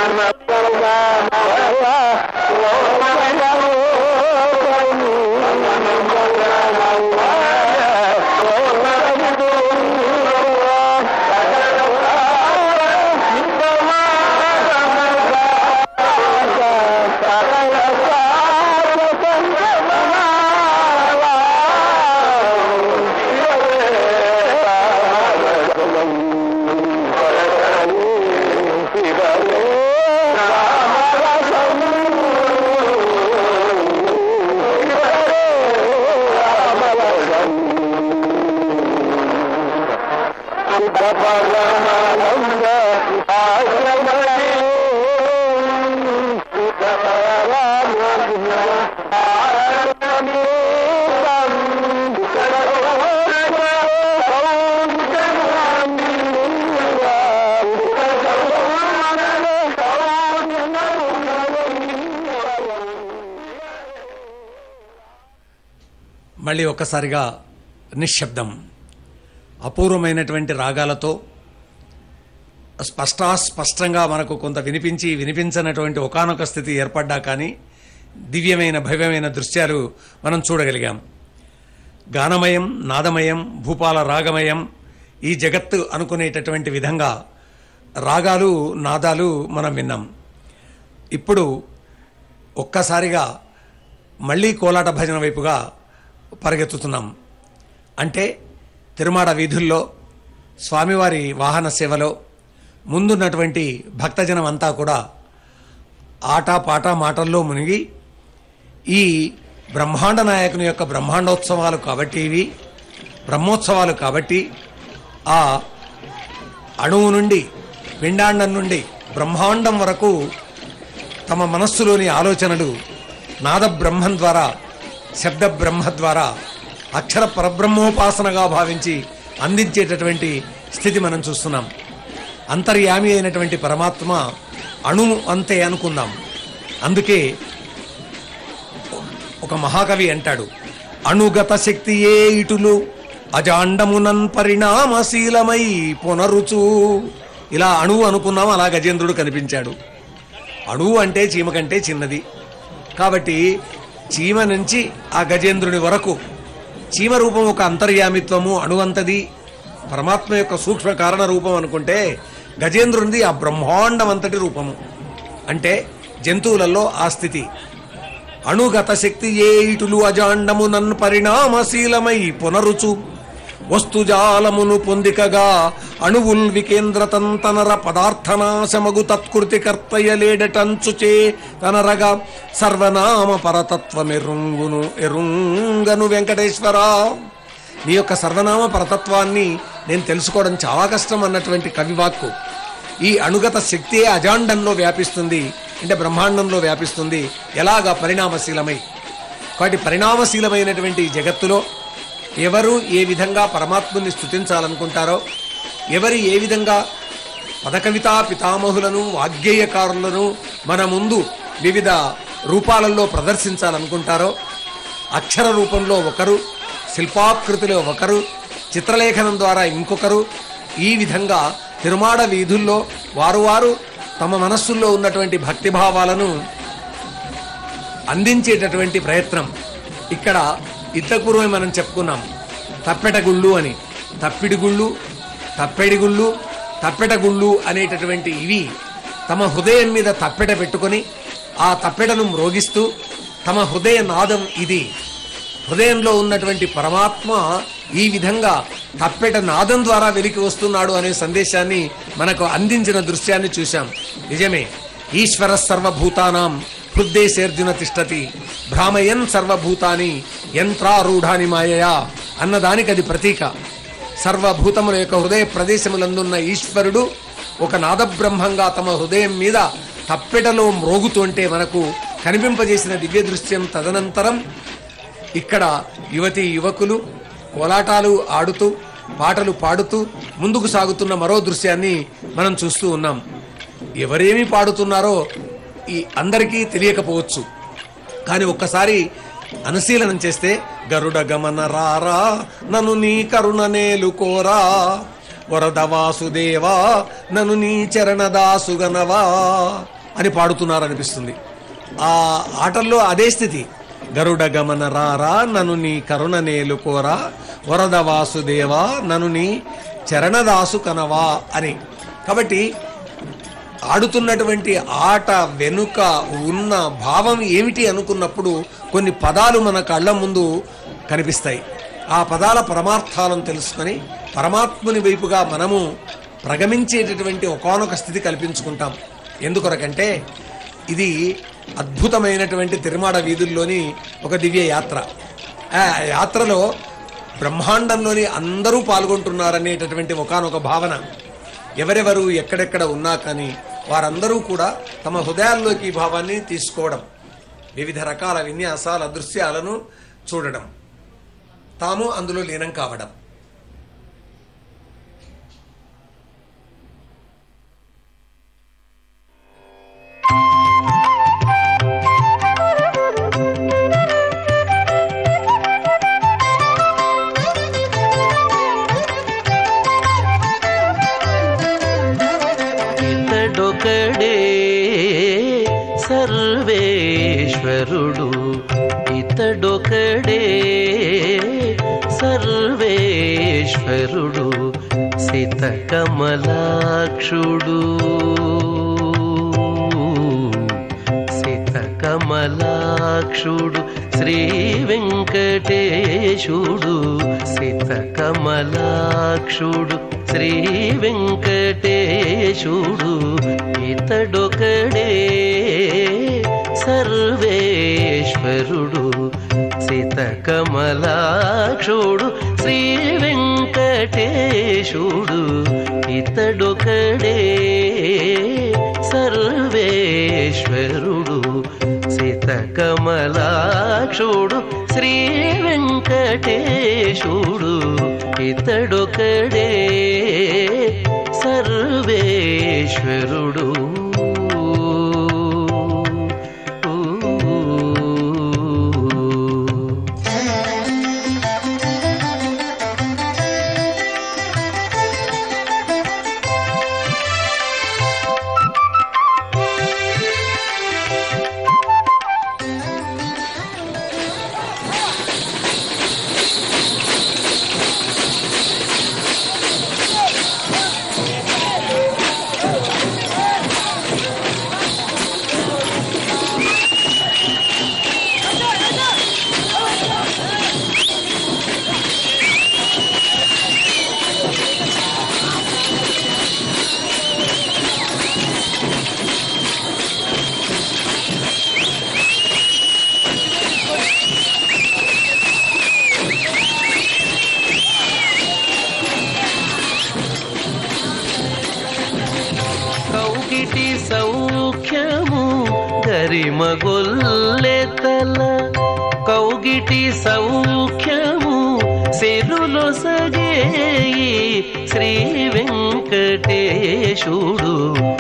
మళ్ళీ ఒక్కసారిగా నిశ్శబ్దం అపూర్వమైనటువంటి రాగాలతో స్పష్టాస్పష్టంగా మనకు కొంత వినిపించి వినిపించనటువంటి ఒకానొక స్థితి ఏర్పడ్డా కానీ దివ్యమైన భవ్యమైన దృశ్యాలు మనం చూడగలిగాం గానమయం నాదమయం భూపాల రాగమయం ఈ జగత్తు అనుకునేటటువంటి విధంగా రాగాలు నాదాలు మనం విన్నాం ఇప్పుడు ఒక్కసారిగా మళ్ళీ కోలాట భజన వైపుగా పరిగెత్తుతున్నాం అంటే తిరుమాడ వీధుల్లో స్వామివారి వాహన సేవలో ముందున్నటువంటి భక్తజనం అంతా కూడా ఆట పాట మాటల్లో మునిగి ఈ బ్రహ్మాండ నాయకుని యొక్క బ్రహ్మాండోత్సవాలు కాబట్టి ఇవి బ్రహ్మోత్సవాలు కాబట్టి ఆ అణువు నుండి పిండాండం నుండి బ్రహ్మాండం వరకు తమ మనస్సులోని ఆలోచనలు నాద బ్రహ్మం ద్వారా శబ్ద బ్రహ్మ ద్వారా అక్షర పరబ్రహ్మోపాసనగా భావించి అందించేటటువంటి స్థితి మనం చూస్తున్నాం అంతర్యామి అయినటువంటి పరమాత్మ అణువు అంతే అనుకుందాం అందుకే ఒక మహాకవి అంటాడు అణుగత శక్తియే ఇటులు అజాండమునన్ పరిణామశీలమై పునరుచు ఇలా అణువు అనుకున్నాం అలా గజేంద్రుడు కనిపించాడు అణువు అంటే చీమ కంటే చిన్నది కాబట్టి చీమ నుంచి ఆ గజేంద్రుని వరకు చీమ రూపం ఒక అంతర్యామిత్వము అణువంతది పరమాత్మ యొక్క సూక్ష్మ కారణ రూపం అనుకుంటే గజేంద్రునిది ఆ బ్రహ్మాండం అంతటి రూపము అంటే జంతువులలో ఆ స్థితి అణుగత శక్తి ఏ ఇటులు అజాండము నన్ను పరిణామశీలమై పునరుచు వస్తుజాలమును పొందికగా అణువుల్ వికేంద్రతంతనర పదార్థనాశమగు తత్కృతి కర్తయలేడటంచుచే తనరగా సర్వనామ పరతత్వమెరుంగును ఎరుంగను వెంకటేశ్వర నీ యొక్క సర్వనామ పరతత్వాన్ని నేను తెలుసుకోవడం చాలా కష్టం అన్నటువంటి కవివాక్కు ఈ అణుగత శక్తియే అజాండంలో వ్యాపిస్తుంది అంటే బ్రహ్మాండంలో వ్యాపిస్తుంది ఎలాగా పరిణామశీలమై కాబట్టి పరిణామశీలమైనటువంటి ఈ జగత్తులో ఎవరు ఏ విధంగా పరమాత్ముని స్థుతించాలనుకుంటారో ఎవరు ఏ విధంగా పదకవితా పితామహులను వాగ్గేయకారులను మన ముందు వివిధ రూపాలలో ప్రదర్శించాలనుకుంటారో అక్షర రూపంలో ఒకరు శిల్పాకృతిలో ఒకరు చిత్రలేఖనం ద్వారా ఇంకొకరు ఈ విధంగా తిరుమాడ వీధుల్లో వారు వారు తమ మనస్సుల్లో ఉన్నటువంటి భక్తిభావాలను అందించేటటువంటి ప్రయత్నం ఇక్కడ ఇంతకు పూర్వమే మనం చెప్పుకున్నాం తప్పెట గుళ్ళు అని తప్పిడి గుళ్ళు తప్పెడి గుళ్ళు తప్పెట గుళ్ళు అనేటటువంటి ఇవి తమ హృదయం మీద తప్పెట పెట్టుకొని ఆ తప్పెటను మ్రోగిస్తూ తమ హృదయ నాదం ఇది హృదయంలో ఉన్నటువంటి పరమాత్మ ఈ విధంగా తప్పెట నాదం ద్వారా వెలికి వస్తున్నాడు అనే సందేశాన్ని మనకు అందించిన దృశ్యాన్ని చూశాం నిజమే ఈశ్వర సర్వభూతానాం హృద్దేశేర్జున తిష్టతి భ్రామయన్ సర్వభూతాని యంత్రారూఢాని మాయయా అన్నదానికి అది ప్రతీక సర్వభూతముల యొక్క హృదయ ప్రదేశములందున్న ఈశ్వరుడు ఒక నాదబ్రహ్మంగా తమ హృదయం మీద తప్పెటలో మ్రోగుతుంటే మనకు కనిపింపజేసిన దివ్య దృశ్యం తదనంతరం ఇక్కడ యువతి యువకులు కోలాటాలు ఆడుతూ పాటలు పాడుతూ ముందుకు సాగుతున్న మరో దృశ్యాన్ని మనం చూస్తూ ఉన్నాం ఎవరేమి పాడుతున్నారో ఈ అందరికీ తెలియకపోవచ్చు కానీ ఒక్కసారి అనుశీలనం చేస్తే గరుడ గమన రారా నన్ను నీ కరుణ నేలుకోరా వరద వాసుదేవా నన్ను నీ చరణదాసుగనవా అని పాడుతున్నారనిపిస్తుంది ఆ ఆటల్లో అదే స్థితి గరుడ గమన రారా నన్ను నీ కరుణ నేలుకోరా వరద వాసుదేవా నన్ను నీ చరణదాసు కనవా అని కాబట్టి ఆడుతున్నటువంటి ఆట వెనుక ఉన్న భావం ఏమిటి అనుకున్నప్పుడు కొన్ని పదాలు మన కళ్ళ ముందు కనిపిస్తాయి ఆ పదాల పరమార్థాలను తెలుసుకొని పరమాత్ముని వైపుగా మనము ప్రగమించేటటువంటి ఒకానొక స్థితి కల్పించుకుంటాం ఎందుకొరకంటే ఇది అద్భుతమైనటువంటి తిరుమాడ వీధుల్లోని ఒక దివ్య యాత్ర ఆ యాత్రలో బ్రహ్మాండంలోని అందరూ పాల్గొంటున్నారనేటటువంటి ఒకానొక భావన ఎవరెవరు ఎక్కడెక్కడ ఉన్నా కానీ వారందరూ కూడా తమ హృదయాల్లోకి ఈ భావాన్ని తీసుకోవడం వివిధ రకాల విన్యాసాల దృశ్యాలను చూడడం తాము అందులో లీనం కావడం ఇతడొకడే సర్వేశ్వరుడు ఇతడొకడే సర్వేశ్వరుడు సితకమలాక్షుడు సితకమలాక్షుడు శ్రీ వెంకటేశుడు సితకమలాక్షుడు శ్రీ వెంకటేశుడు ఇతడొకడే సర్వేశ్వరుడు సితకమలాక్షుడు శ్రీ వెంకటేశుడు ఇతడొకడే సర్వేశ్వరుడు సితకమలాక్షుడు శ్రీ వెంకటేశుడు ఇతడొకడే సర్వేశ్వరుడు కౌగిటి సౌఖ్యము గరిమగొల్లెతల కౌగిటి సౌఖ్యము సిరులు సగేయి శ్రీ వెంకటేశుడు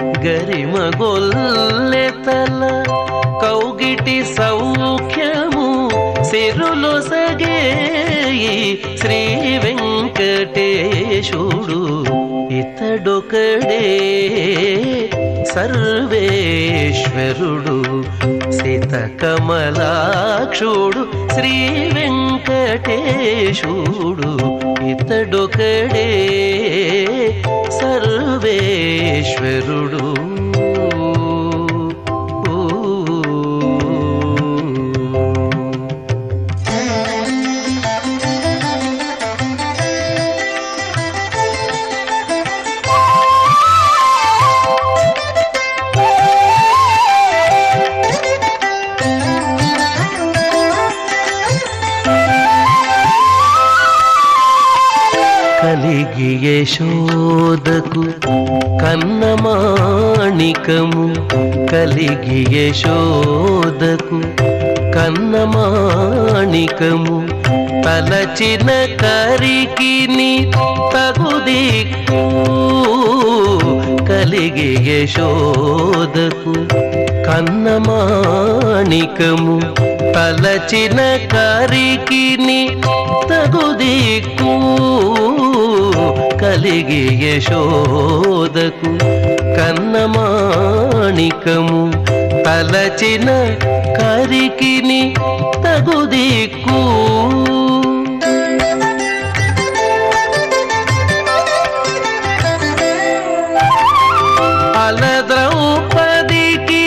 గరిమగొల్లెతల కౌగిటి సౌఖ్యము సిరులు సగేయి శ్రీ వెంకటేశుడు ఇతడొకడే సర్వేశ్వరుడు సితకమలాక్షుడు శ్రీ వెంకటేశుడు ఇతడొకడే సర్వేశ్వరుడు కలిగి యశోదకు కన్నమాణికము కలిగి యశోదకు కన్నమాణికము తలచిన కరికిని తగుదిక్కు కలిగి యశోదకు కన్నమాణికము తలచిన కరికిని తగుదిక్కు కలిగి యశోదకు కన్నమాణికము తలచిన కరికిని తగుదిక్కు అలద్రౌపదికి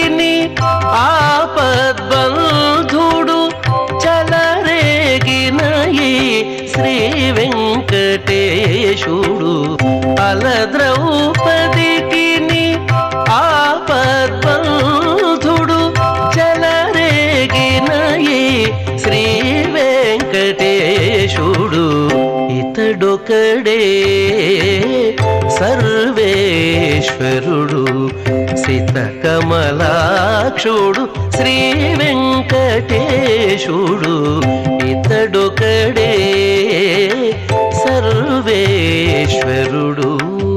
ఆపద్బంధుడు చలరేగిన ఈ శ్రీ వెంకటేశుడు అలద్రౌపదికి ఆపద్బంధుడు చలరేగిన ఈ శ్రీ వెంకటేశుడు ఇతడొకడే సర్వేశ్వరుడు సిత కమలాక్షుడు శ్రీ వెంకటేశుడు ఇతడొకడే సర్వేశ్వరుడు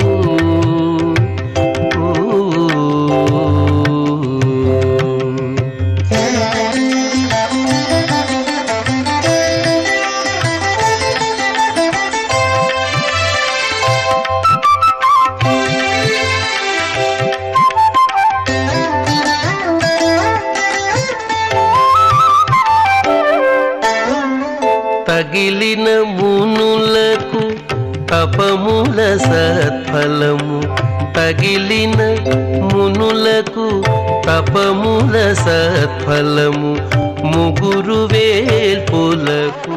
తగిలిన మునులకు తపముల సత్ఫలము తగిలిన మునులకు తపముల సత్ఫలము ముగురు వేల్పులకు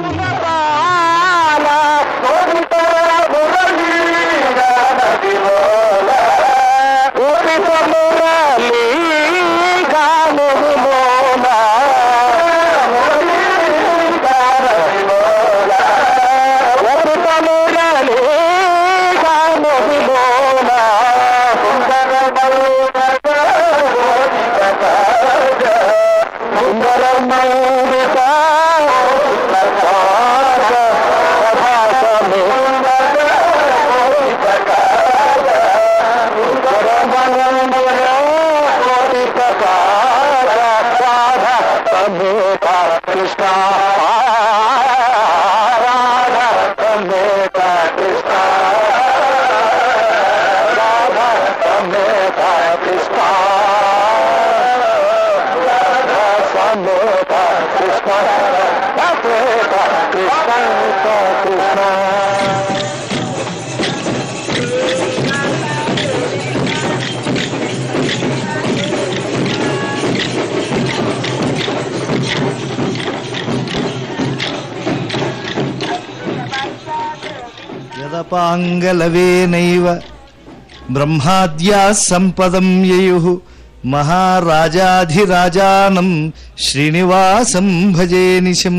కృష్ణ రాధా కృష్ణ రాధా కృష్ణ రాధా సమేత కృష్ణ కృష్ణ కృష్ణ యదపాంగలవేనైవ బ్రహ్మాద్యా సంపదం యయు మహారాజాధిరాజానం శ్రీనివాసం భజే నిశం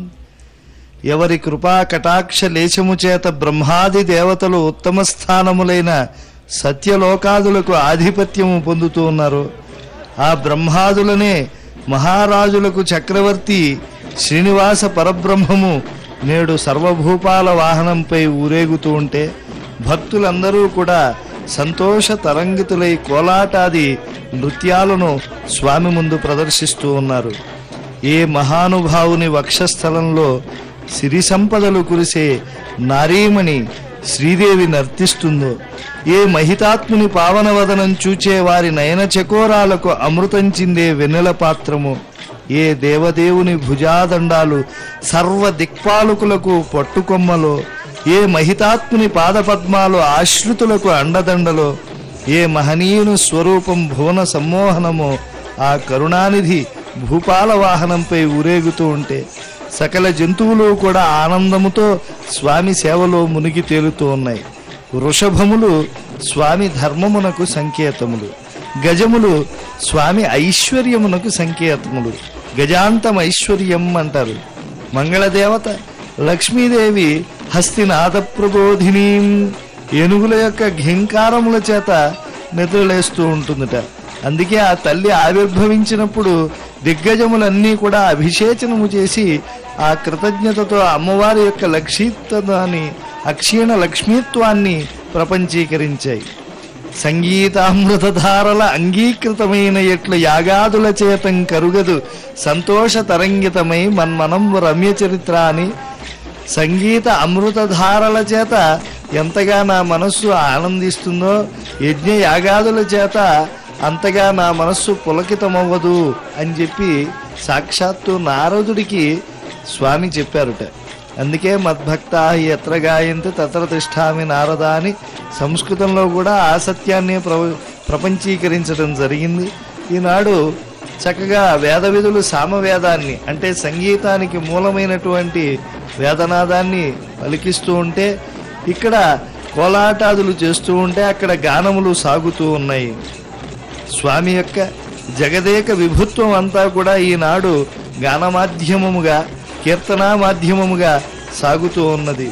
ఎవరి కృపా కటాక్ష లేచము చేత బ్రహ్మాది దేవతలు ఉత్తమ స్థానములైన సత్యలోకాదులకు ఆధిపత్యము పొందుతూ ఉన్నారు ఆ బ్రహ్మాదులనే మహారాజులకు చక్రవర్తి శ్రీనివాస పరబ్రహ్మము నేడు సర్వభూపాల వాహనంపై ఊరేగుతూ ఉంటే భక్తులందరూ కూడా సంతోష తరంగితులై కోలాటాది నృత్యాలను స్వామి ముందు ప్రదర్శిస్తూ ఉన్నారు ఏ మహానుభావుని వక్షస్థలంలో సిరి సంపదలు కురిసే నారీమణి శ్రీదేవి నర్తిస్తుందో ఏ మహితాత్ముని పావనవదనం చూచే వారి నయన చకోరాలకు అమృతం చిందే వెన్నెల పాత్రము ఏ దేవదేవుని భుజాదండాలు సర్వ దిక్పాలకులకు పట్టుకొమ్మలో ఏ మహితాత్ముని పాదపద్మాలు ఆశ్రితులకు అండదండలో ఏ మహనీయుని స్వరూపం భువన సమ్మోహనమో ఆ కరుణానిధి భూపాల వాహనంపై ఊరేగుతూ ఉంటే సకల జంతువులు కూడా ఆనందముతో స్వామి సేవలో మునిగి తేలుతూ ఉన్నాయి వృషభములు స్వామి ధర్మమునకు సంకేతములు గజములు స్వామి ఐశ్వర్యమునకు సంకేతములు గజాంతం ఐశ్వర్యం అంటారు మంగళదేవత లక్ష్మీదేవి హస్తినాథ ప్రబోధిని ఏనుగుల యొక్క ఘింకారముల చేత నిద్రలేస్తూ ఉంటుందిట అందుకే ఆ తల్లి ఆవిర్భవించినప్పుడు దిగ్గజములన్నీ కూడా అభిషేచనము చేసి ఆ కృతజ్ఞతతో అమ్మవారి యొక్క లక్షిత్వాన్ని అక్షీణ లక్ష్మీత్వాన్ని ప్రపంచీకరించాయి సంగీతామృతధారల అంగీకృతమైన ఎట్లు యాగాదుల చేతం కరుగదు సంతోష తరంగితమై మన్మనం రమ్య చరిత్ర అని సంగీత అమృతధారల చేత ఎంతగా నా మనస్సు ఆనందిస్తుందో యజ్ఞ యాగాదుల చేత అంతగా నా మనస్సు పులకితమవ్వదు అని చెప్పి సాక్షాత్తు నారదుడికి స్వామి చెప్పారుట అందుకే మద్భక్త ఎత్ర గాయంతి తత్ర తిష్టామి నారద అని సంస్కృతంలో కూడా ఆ సత్యాన్ని ప్ర ప్రపంచీకరించడం జరిగింది ఈనాడు చక్కగా వేద విధులు సామవేదాన్ని అంటే సంగీతానికి మూలమైనటువంటి వేదనాదాన్ని పలికిస్తూ ఉంటే ఇక్కడ కోలాటాదులు చేస్తూ ఉంటే అక్కడ గానములు సాగుతూ ఉన్నాయి స్వామి యొక్క జగదేక విభుత్వం అంతా కూడా ఈనాడు గాన మాధ్యమముగా కీర్తనా మాధ్యమముగా సాగుతూ ఉన్నది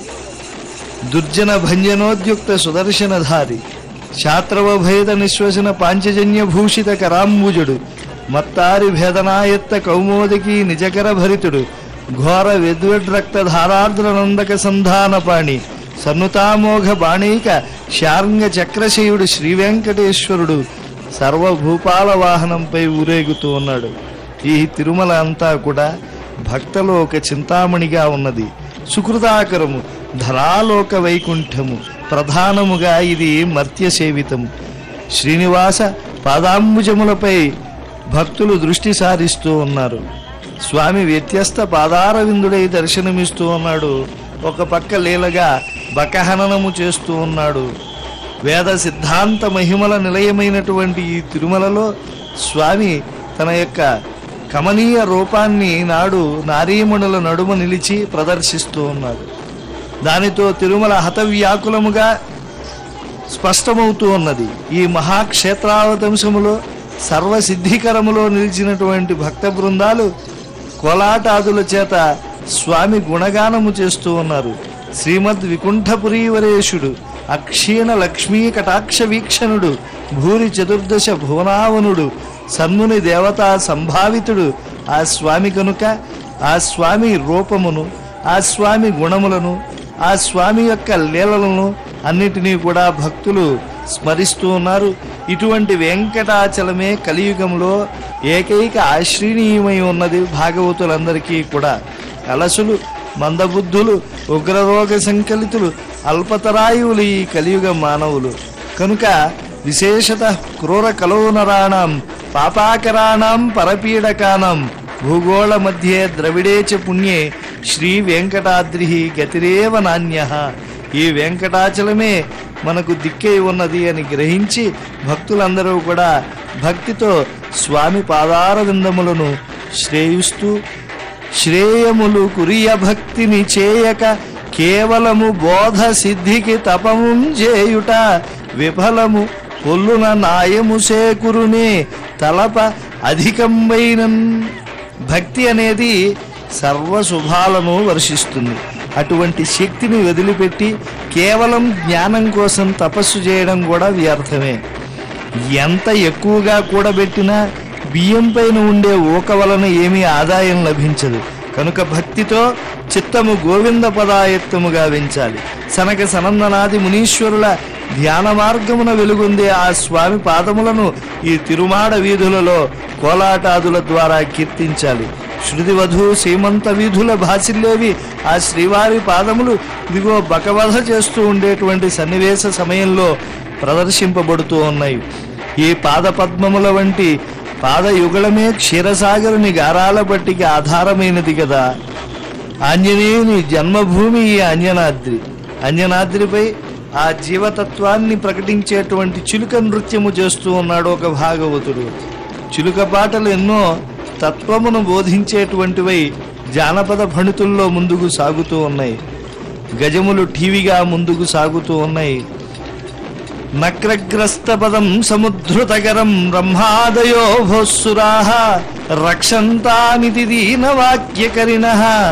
దుర్జన భంజనోద్యుక్త సుదర్శనధారి శాత్రవభేద నిశ్వసన పాంచజన్య భూషిత కరాంబుజుడు మత్తారి భేదనాయత్త కౌమోదకి నిజకర భరితుడు ఘోర విద్వడ్రక్త ధారార్ద్ర నందక సంధానపాణి సన్నుతామోఘ బాణీక శార్ంగ చక్రశయుడు శ్రీ వెంకటేశ్వరుడు సర్వభూపాల వాహనంపై ఊరేగుతూ ఉన్నాడు ఈ తిరుమల అంతా కూడా భక్తలోక చింతామణిగా ఉన్నది సుకృతాకరము ధరాలోక వైకుంఠము ప్రధానముగా ఇది మర్త్య సేవితము శ్రీనివాస పాదాంబుజములపై భక్తులు దృష్టి సారిస్తూ ఉన్నారు స్వామి వ్యత్యస్త పాదారవిందుడై దర్శనమిస్తూ ఉన్నాడు ఒక పక్క లీలగా బకహననము చేస్తూ ఉన్నాడు వేద సిద్ధాంత మహిమల నిలయమైనటువంటి ఈ తిరుమలలో స్వామి తన యొక్క కమనీయ రూపాన్ని నాడు నారీమణుల నడుమ నిలిచి ప్రదర్శిస్తూ ఉన్నాడు దానితో తిరుమల హతవ్యాకులముగా స్పష్టమవుతూ ఉన్నది ఈ మహాక్షేత్రావతంశములో సర్వసిద్ధికరములో నిలిచినటువంటి భక్త బృందాలు కోలాటాదుల చేత స్వామి గుణగానము చేస్తూ ఉన్నారు శ్రీమద్ వికుంఠపురీవరేషుడు అక్షీణ లక్ష్మీ కటాక్ష వీక్షణుడు భూరి చతుర్దశ భువనావనుడు సన్ముని దేవతా సంభావితుడు ఆ స్వామి కనుక ఆ స్వామి రూపమును ఆ స్వామి గుణములను ఆ స్వామి యొక్క లీలలను అన్నిటినీ కూడా భక్తులు స్మరిస్తూ ఉన్నారు ఇటువంటి వెంకటాచలమే కలియుగంలో ఏకైక ఆశ్రయనీయమై ఉన్నది భాగవతులందరికీ కూడా కలసులు మందబుద్ధులు ఉగ్రరోగ సంకలితులు అల్పతరాయువులు ఈ కలియుగ మానవులు కనుక విశేషత క్రూర కలోనరాణం పాపాకరాణం పరపీడకానం భూగోళ మధ్యే ద్రవిడే చ పుణ్యే శ్రీ వెంకటాద్రి గతిరేవ నాణ్య ఈ వెంకటాచలమే మనకు దిక్కై ఉన్నది అని గ్రహించి భక్తులందరూ కూడా భక్తితో స్వామి పాదార విందములను శ్రేయిస్తూ శ్రేయములు కురియ భక్తిని చేయక కేవలము బోధ సిద్ధికి తపము చేయుట విఫలము పొల్లున నాయము సేకురునే తలప అధికంబైనన్ భక్తి అనేది సర్వ శుభాలను వర్షిస్తుంది అటువంటి శక్తిని వదిలిపెట్టి కేవలం జ్ఞానం కోసం తపస్సు చేయడం కూడా వ్యర్థమే ఎంత ఎక్కువగా కూడబెట్టినా బియ్యం పైన ఉండే ఊక వలన ఏమీ ఆదాయం లభించదు కనుక భక్తితో చిత్తము గోవింద పదాయత్తముగా వెంచాలి సనక సనందనాది మునీశ్వరుల ధ్యాన మార్గమున వెలుగొందే ఆ స్వామి పాదములను ఈ తిరుమాడ వీధులలో కోలాటాదుల ద్వారా కీర్తించాలి శృతివధు సీమంత వీధుల భాసిల్లేవి ఆ శ్రీవారి పాదములు ఇదిగో బకవధ చేస్తూ ఉండేటువంటి సన్నివేశ సమయంలో ప్రదర్శింపబడుతూ ఉన్నాయి ఈ పాద పద్మముల వంటి పాదయుగళమే క్షీరసాగరుని గారాల పట్టికి ఆధారమైనది కదా ఆంజనేయుని జన్మభూమి ఈ అంజనాద్రి అంజనాద్రిపై ఆ జీవతత్వాన్ని ప్రకటించేటువంటి చిలుక నృత్యము చేస్తూ ఉన్నాడు ఒక భాగవతుడు చిలుక పాటలు ఎన్నో తత్వమును బోధించేటువంటివై జానపద భణితుల్లో ముందుకు సాగుతూ ఉన్నాయి గజములు టీవీగా ముందుకు సాగుతూ ఉన్నాయి నక్రగ్రస్తపదం సముద్ధృతకరం బ్రహ్మాదయో భోస్సురాः రక్షంతామితి దీనవాక్యకరిణ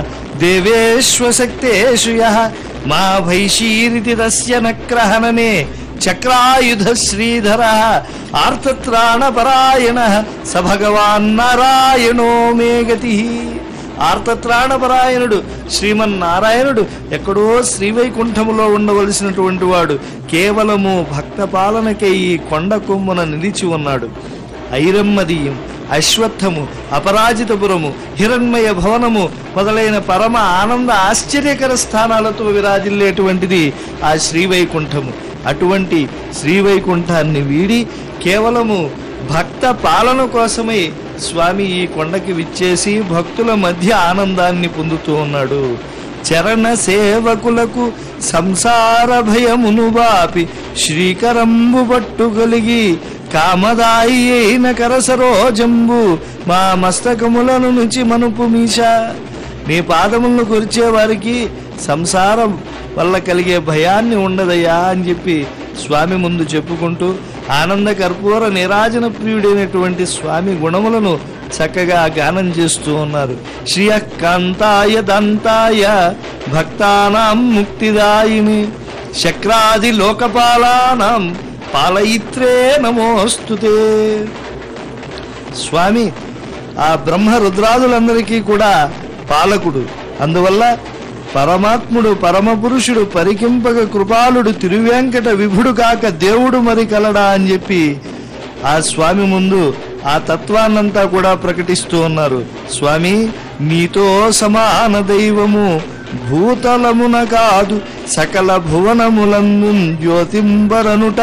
దేవేష్వశక్తేషు యః మా భైషీరితి తస్య నక్రహననే చక్రాయుధ శ్రీధర ఆర్తత్రాణపరాయణ స భగవాన్ నారాయణో మే గతి ఆర్తత్రాణపరాయణుడు శ్రీమన్నారాయణుడు ఎక్కడో శ్రీవైకుంఠములో ఉండవలసినటువంటి వాడు కేవలము భక్త పాలనకై ఈ కొండ కొమ్మున నిలిచి ఉన్నాడు ఐరమ్మదీయం అశ్వత్థము అపరాజితపురము హిరణ్మయ భవనము మొదలైన పరమ ఆనంద ఆశ్చర్యకర స్థానాలతో విరాజిల్లేటువంటిది ఆ శ్రీవైకుంఠము అటువంటి శ్రీవైకుంఠాన్ని వీడి కేవలము భక్త పాలన కోసమై స్వామి ఈ కొండకి విచ్చేసి భక్తుల మధ్య ఆనందాన్ని పొందుతూ ఉన్నాడు చరణ సేవకులకు సంసార భయమును బాపి శ్రీకరంబు పట్టుగలిగి కామదాయి అయిన కరసరోజంబు మా మస్తకములను నుంచి మనుపు మీష మీ పాదములను కొరిచే వారికి సంసారం వల్ల కలిగే భయాన్ని ఉండదయ్యా అని చెప్పి స్వామి ముందు చెప్పుకుంటూ ఆనంద కర్పూర నిరాజన ప్రియుడైనటువంటి స్వామి గుణములను చక్కగా గానం చేస్తూ ఉన్నారు శ్రియకాంతాయ దంతాయ భక్తానాం ముక్తిదాయిని శక్రాది లోకపాలానాం పాలయిత్రే నమోస్తుతే స్వామి ఆ బ్రహ్మ రుద్రాదులందరికీ కూడా పాలకుడు అందువల్ల పరమాత్ముడు పరమపురుషుడు పరికింపక కృపాలుడు తిరువెంకట విభుడు కాక దేవుడు మరి కలడా అని చెప్పి ఆ స్వామి ముందు ఆ తత్వాన్నంతా కూడా ప్రకటిస్తూ ఉన్నారు స్వామి నీతో సమాన దైవము భూతలమున కాదు సకల భువనములందు జ్యోతింబరనుట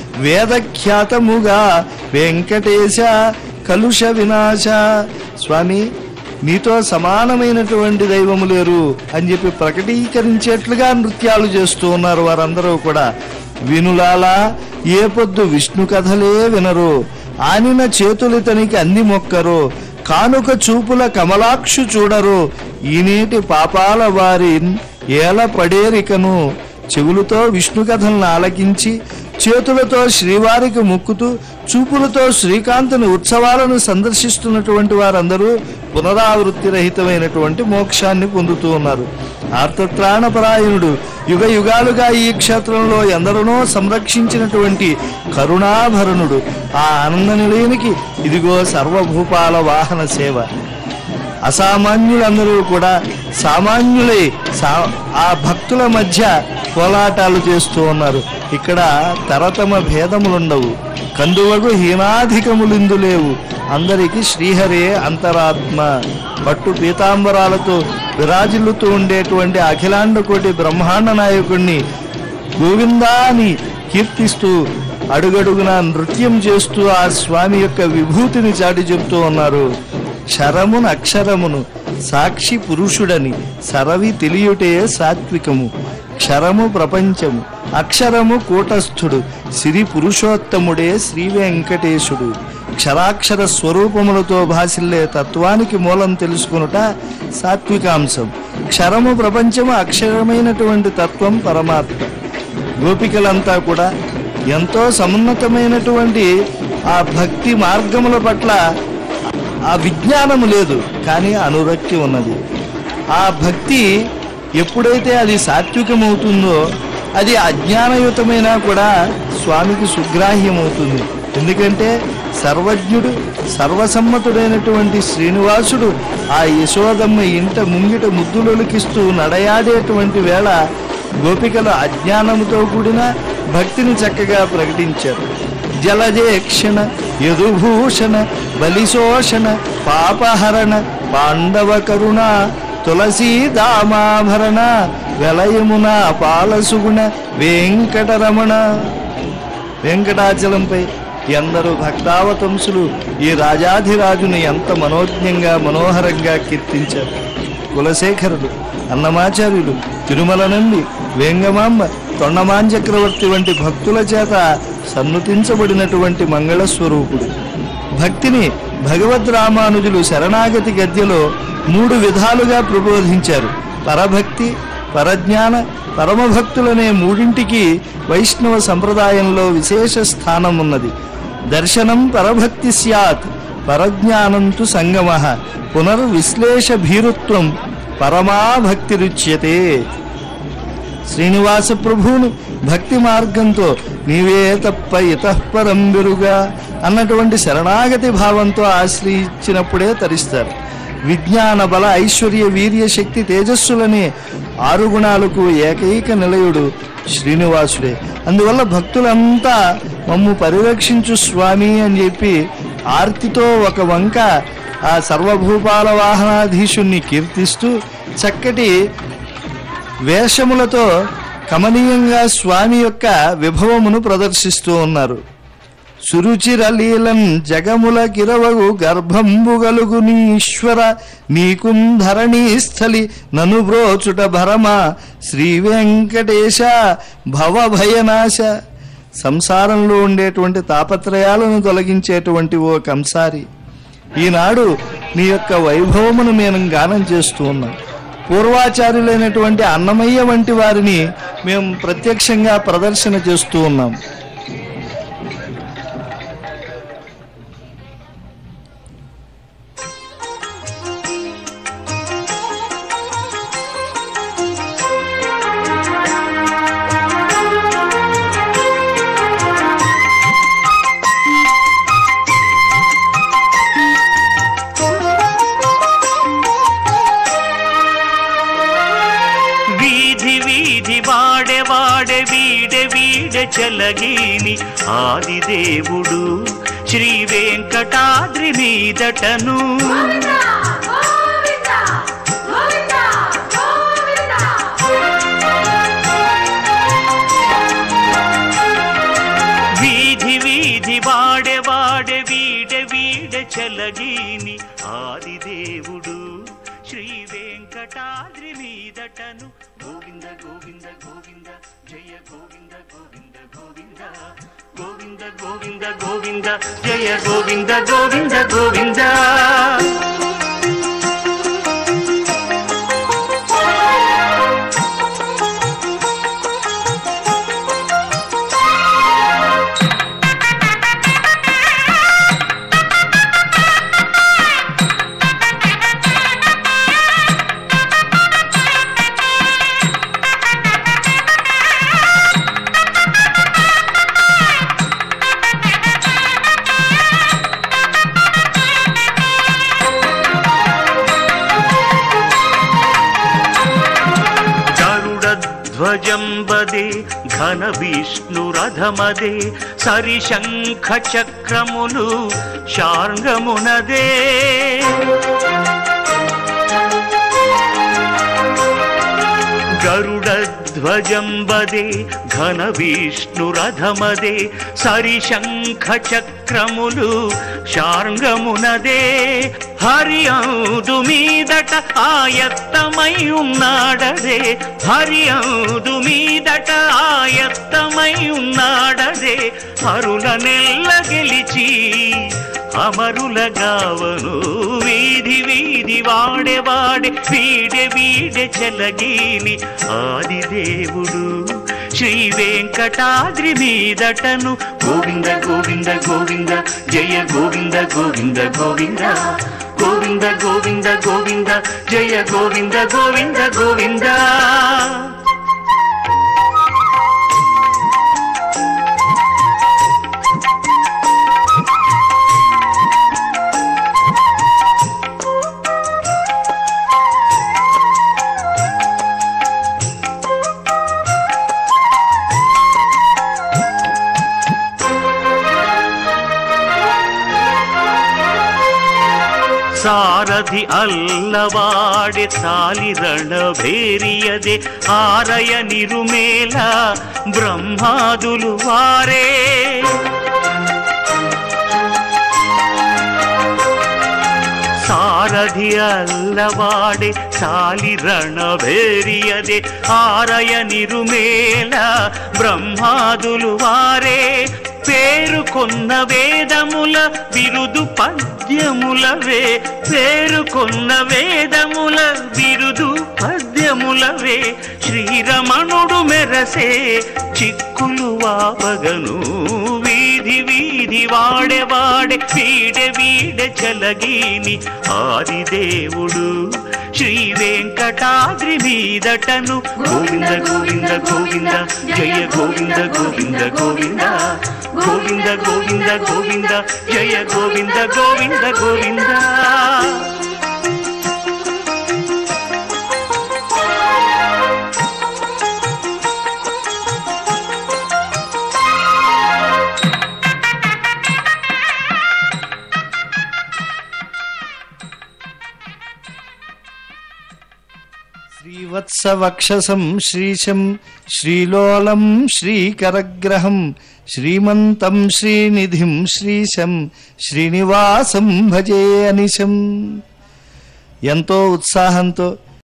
వేదఖ్యాతముగా వెంకటేశ కలుష వినాశ స్వామి నీతో సమానమైనటువంటి దైవము లేరు అని చెప్పి ప్రకటీకరించేట్లుగా నృత్యాలు చేస్తూ ఉన్నారు వారందరూ కూడా వినులాలా ఏ పొద్దు విష్ణు కథలే వినరు ఆనిన చేతులితనికి అంది మొక్కరు కానుక చూపుల కమలాక్షు చూడరు ఈనేటి పాపాల వారి ఏల పడేరికను చెవులతో విష్ణు కథలను ఆలకించి చేతులతో శ్రీవారికి మొక్కుతూ చూపులతో శ్రీకాంతుని ఉత్సవాలను సందర్శిస్తున్నటువంటి వారందరూ పునరావృత్తి రహితమైనటువంటి మోక్షాన్ని పొందుతూ ఉన్నారు ఆర్తత్రాణపరాయణుడు యుగ యుగాలుగా ఈ క్షేత్రంలో ఎందరినో సంరక్షించినటువంటి కరుణాభరణుడు ఆ ఆనంద నిలయానికి ఇదిగో సర్వభూపాల వాహన సేవ అసామాన్యులందరూ కూడా సామాన్యులై సా ఆ భక్తుల మధ్య కోలాటాలు చేస్తూ ఉన్నారు ఇక్కడ తరతమ భేదములుండవు కందువగు హీనాధికములిందు లేవు అందరికీ శ్రీహరే అంతరాత్మ పట్టు పీతాంబరాలతో విరాజిల్లుతూ ఉండేటువంటి అఖిలాండ కోటి బ్రహ్మాండ నాయకుణ్ణి గోవిందా అని కీర్తిస్తూ అడుగడుగున నృత్యం చేస్తూ ఆ స్వామి యొక్క విభూతిని చాటి చెప్తూ ఉన్నారు క్షరమును అక్షరమును సాక్షి పురుషుడని సరవి తెలియుటే సాత్వికము క్షరము ప్రపంచము అక్షరము కూటస్థుడు సిరి పురుషోత్తముడే శ్రీ వెంకటేశుడు క్షరాక్షర స్వరూపములతో భాసిల్లే తత్వానికి మూలం తెలుసుకునుట సాత్వికాంశం క్షరము ప్రపంచము అక్షరమైనటువంటి తత్వం పరమాత్మ గోపికలంతా కూడా ఎంతో సమున్నతమైనటువంటి ఆ భక్తి మార్గముల పట్ల ఆ విజ్ఞానము లేదు కానీ అనురక్తి ఉన్నది ఆ భక్తి ఎప్పుడైతే అది సాత్వికమవుతుందో అది అజ్ఞానయుతమైనా కూడా స్వామికి సుగ్రాహ్యమవుతుంది ఎందుకంటే సర్వజ్ఞుడు సర్వసమ్మతుడైనటువంటి శ్రీనివాసుడు ఆ యశోదమ్మ ఇంట ముంగిట ముద్దులొలికిస్తూ నడయాడేటువంటి వేళ గోపికలు అజ్ఞానముతో కూడిన భక్తిని చక్కగా ప్రకటించారు జలజేక్షణ యదుభూషణ బలిశోషణ పాపహరణ పాండవ కరుణ తులసీ దామాభరణ వెలయమున పాలసుగుణ వెంకటరమణ వెంకటాచలంపై ఎందరూ భక్తావతంసులు ఈ రాజాధిరాజుని ఎంత మనోజ్ఞంగా మనోహరంగా కీర్తించారు కులశేఖరుడు అన్నమాచార్యులు తిరుమల నంది వేంగమాంబ తొండమాన్ చక్రవర్తి వంటి భక్తుల చేత సన్నుతించబడినటువంటి మంగళస్వరూపుడు భక్తిని భగవద్ రామానుజులు శరణాగతి గద్యలో మూడు విధాలుగా ప్రబోధించారు పరభక్తి పరజ్ఞాన పరమభక్తులనే మూడింటికి వైష్ణవ సంప్రదాయంలో విశేష స్థానం ఉన్నది దర్శనం పరభక్తి స్యాత్ పరజ్ఞానంతు సంగమ పునర్విశ్లేష భీరుత్వం పరమాభక్తిరుచ్యతే శ్రీనివాస ప్రభువును భక్తి మార్గంతో నీవే తప్ప ఇతఃపరం బెరుగా అన్నటువంటి శరణాగతి భావంతో ఆశ్రయించినప్పుడే తరిస్తారు విజ్ఞాన బల ఐశ్వర్య వీర్య శక్తి తేజస్సులనే ఆరు గుణాలకు ఏకైక నిలయుడు శ్రీనివాసుడే అందువల్ల భక్తులంతా మమ్ము పరిరక్షించు స్వామి అని చెప్పి ఆర్తితో ఒక వంక ఆ సర్వభూపాల వాహనాధీశుణ్ణి కీర్తిస్తూ చక్కటి వేషములతో కమనీయంగా స్వామి యొక్క విభవమును ప్రదర్శిస్తూ ఉన్నారు సురుచిరలీలన్ జగముల కిరవగు గర్భంబు గలుగు నీ ఈశ్వర నీకుంధరణీ స్థలి నను బ్రోచుట భరమ శ్రీ వెంకటేశ భవభయనాశ సంసారంలో ఉండేటువంటి తాపత్రయాలను తొలగించేటువంటి ఓ కంసారి ఈనాడు నీ యొక్క వైభవమును మేము గానం చేస్తూ ఉన్నాం పూర్వాచార్యులైనటువంటి అన్నమయ్య వంటి వారిని మేము ప్రత్యక్షంగా ప్రదర్శన చేస్తూ ఉన్నాం వీధి వీధి వాడే వాడే వీడే వీడే చలగీని ఆదిదేవుడు శ్రీ వెంకటాద్రి మీదటను వీధి వీధి వాడే వాడే వీడే వీడే చలగీని ఆదిదేవుడు శ్రీ వెంకటాద్రి మీదటను గోవింద గోవింద గోవింద జయ గోవింద గోవింద గోవింద గోవింద గోవింద గోవింద జయ గోవింద గోవింద గోవింద గరుడధ్వజం వదే ఘన విష్ణురథమదే సరిశంఖ చక్రములు శార్ంగమునదే గరుడధ్వజం వదే ఘన విష్ణురథమదే సరిశంఖ చక్రములు శార్ంగమునదే హరి ఔదు మీదట ఆయత్తమై ఉన్నాడదే హరి ఔదు మీదట ఆయత్తమై ఉన్నాడదే హరుల నెల్ల గెలిచి అమరుల గావను వీధి వీధి వాడే వాడే వీడే వీడే చెలగీని ఆదిదేవుడు శ్రీ వెంకటాద్రి మీదటను గోవింద గోవింద గోవింద జయ గోవింద గోవింద గోవింద గోవింద గోవింద గోవింద జయ గోవింద గోవింద గోవింద ಸಾರಥಿ ಅಲ್ಲವಾಡೆ ಸಾಲಿರಣ ಭೇರಿಯದೆ ಆರಯ ನಿರುಮೇಲ ಬ್ರಹ್ಮಾದುಲು ವಾರೇ ಸಾರಥಿ ಅಲ್ಲವಾಡೆ ಸಾಲಿರಣ ಭೇರಿಯದೆ ಆರಯ ನಿರುಮೇಲ ಬ್ರಹ್ಮಾದುಲು వారే పేరుకొన్న వేదముల బిరుదు పద్యములవే పేరుకొన్న వేదముల బిరుదు పద్యములవే శ్రీరమణుడు మెరసే చిక్కులు వాపగను వీధి వీధి వాడే వాడే వీడే వీడే చలగీని ఆదిదేవుడు శ్రీ వెంకటాద్రి మీదటను గోవింద గోవింద గోవింద జయ గోవింద గోవింద గోవింద గోవింద గోవింద గోవింద జయ గోవింద గోవింద గోవింద శ్రీవత్సవక్షసం శ్రీశం శ్రీలోలం శ్రీకరగ్రహం శ్రీమంతం శ్రీనిధిం శ్రీశం శ్రీనివాసం భజే అనిశం ఎంతో ఉత్సాహంతో